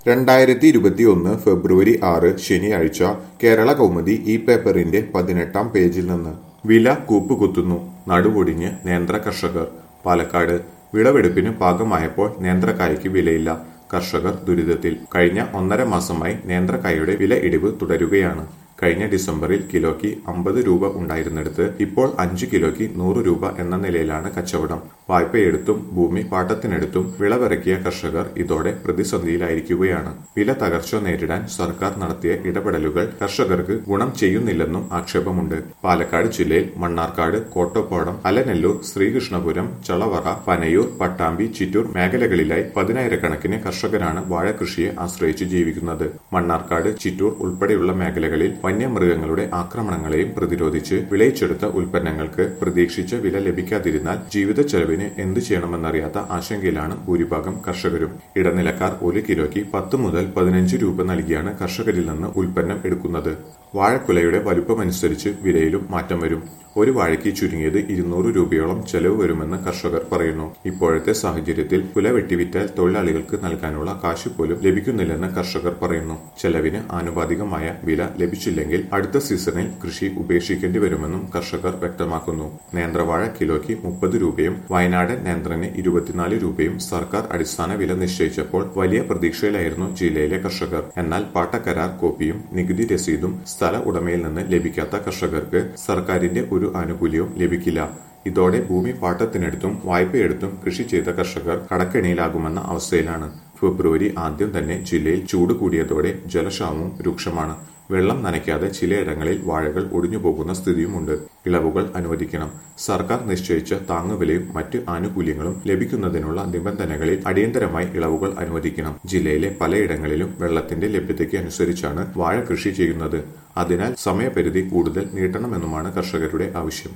രണ്ടായിരത്തി ഇരുപത്തിയൊന്ന് ഫെബ്രുവരി ആറ് ശനിയാഴ്ച കേരള കൗമുദി ഈ പേപ്പറിന്റെ പതിനെട്ടാം പേജിൽ നിന്ന് വില കൂപ്പുകുത്തുന്നു നടുവൊടിഞ്ഞ് നേന്ത്ര കർഷകർ പാലക്കാട് വിളവെടുപ്പിന് പാകമായപ്പോൾ നേന്ത്രക്കായ്ക്ക് വിലയില്ല കർഷകർ ദുരിതത്തിൽ കഴിഞ്ഞ ഒന്നര മാസമായി നേന്ത്രക്കായയുടെ വില ഇടിവ് തുടരുകയാണ് കഴിഞ്ഞ ഡിസംബറിൽ കിലോയ്ക്ക് അമ്പത് രൂപ ഉണ്ടായിരുന്നിടത്ത് ഇപ്പോൾ അഞ്ച് കിലോയ്ക്ക് നൂറ് രൂപ എന്ന നിലയിലാണ് കച്ചവടം വായ്പയെടുത്തും ഭൂമി പാട്ടത്തിനെടുത്തും വിളവിറക്കിയ കർഷകർ ഇതോടെ പ്രതിസന്ധിയിലായിരിക്കുകയാണ് വില തകർച്ച നേരിടാൻ സർക്കാർ നടത്തിയ ഇടപെടലുകൾ കർഷകർക്ക് ഗുണം ചെയ്യുന്നില്ലെന്നും ആക്ഷേപമുണ്ട് പാലക്കാട് ജില്ലയിൽ മണ്ണാർക്കാട് കോട്ടപ്പാടം അലനെല്ലൂർ ശ്രീകൃഷ്ണപുരം ചളവറ പനയൂർ പട്ടാമ്പി ചിറ്റൂർ മേഖലകളിലായി പതിനായിരക്കണക്കിന് കർഷകരാണ് വാഴകൃഷിയെ ആശ്രയിച്ച് ജീവിക്കുന്നത് മണ്ണാർക്കാട് ചിറ്റൂർ ഉൾപ്പെടെയുള്ള മേഖലകളിൽ വന്യമൃഗങ്ങളുടെ ആക്രമണങ്ങളെയും പ്രതിരോധിച്ച് വിളയിച്ചെടുത്ത ഉൽപ്പന്നങ്ങൾക്ക് പ്രതീക്ഷിച്ച വില ലഭിക്കാതിരുന്നാൽ ജീവിത ചെലവിന് എന്തു ചെയ്യണമെന്നറിയാത്ത ആശങ്കയിലാണ് ഭൂരിഭാഗം കർഷകരും ഇടനിലക്കാർ ഒരു കിലോയ്ക്ക് പത്ത് മുതൽ പതിനഞ്ച് രൂപ നൽകിയാണ് കർഷകരിൽ നിന്ന് ഉൽപ്പന്നം എടുക്കുന്നത് വാഴക്കുലയുടെ വലുപ്പമനുസരിച്ച് വിലയിലും മാറ്റം വരും ഒരു വാഴയ്ക്ക് ചുരുങ്ങിയത് ഇരുന്നൂറ് രൂപയോളം ചെലവ് വരുമെന്ന് കർഷകർ പറയുന്നു ഇപ്പോഴത്തെ സാഹചര്യത്തിൽ കുല വെട്ടിവിറ്റാൽ തൊഴിലാളികൾക്ക് നൽകാനുള്ള കാശ് പോലും ലഭിക്കുന്നില്ലെന്ന് കർഷകർ പറയുന്നു ചെലവിന് ആനുപാതികമായ വില ലഭിച്ചില്ലെങ്കിൽ അടുത്ത സീസണിൽ കൃഷി ഉപേക്ഷിക്കേണ്ടി വരുമെന്നും കർഷകർ വ്യക്തമാക്കുന്നു നേന്ത്രവാഴ കിലോയ്ക്ക് മുപ്പത് രൂപയും വയനാടൻ നേന്ത്രന് ഇരുപത്തിനാല് രൂപയും സർക്കാർ അടിസ്ഥാന വില നിശ്ചയിച്ചപ്പോൾ വലിയ പ്രതീക്ഷയിലായിരുന്നു ജില്ലയിലെ കർഷകർ എന്നാൽ പാട്ടക്കരാർ കോപ്പിയും നികുതി രസീതും സ്ഥല ഉടമയിൽ നിന്ന് ലഭിക്കാത്ത കർഷകർക്ക് സർക്കാരിന്റെ ഒരു ആനുകൂല്യവും ലഭിക്കില്ല ഇതോടെ ഭൂമി പാട്ടത്തിനെടുത്തും വായ്പയെടുത്തും കൃഷി ചെയ്ത കർഷകർ കടക്കെണിയിലാകുമെന്ന അവസ്ഥയിലാണ് ഫെബ്രുവരി ആദ്യം തന്നെ ജില്ലയിൽ ചൂട് കൂടിയതോടെ ജലക്ഷാമവും രൂക്ഷമാണ് വെള്ളം നനയ്ക്കാതെ ചിലയിടങ്ങളിൽ വാഴകൾ ഒടിഞ്ഞുപോകുന്ന സ്ഥിതിയുമുണ്ട് ഇളവുകൾ അനുവദിക്കണം സർക്കാർ നിശ്ചയിച്ച താങ്ങുവിലയും മറ്റ് ആനുകൂല്യങ്ങളും ലഭിക്കുന്നതിനുള്ള നിബന്ധനകളിൽ അടിയന്തരമായി ഇളവുകൾ അനുവദിക്കണം ജില്ലയിലെ പലയിടങ്ങളിലും വെള്ളത്തിന്റെ ലഭ്യതയ്ക്ക് അനുസരിച്ചാണ് വാഴ കൃഷി ചെയ്യുന്നത് അതിനാൽ സമയപരിധി കൂടുതൽ നീട്ടണമെന്നുമാണ് കർഷകരുടെ ആവശ്യം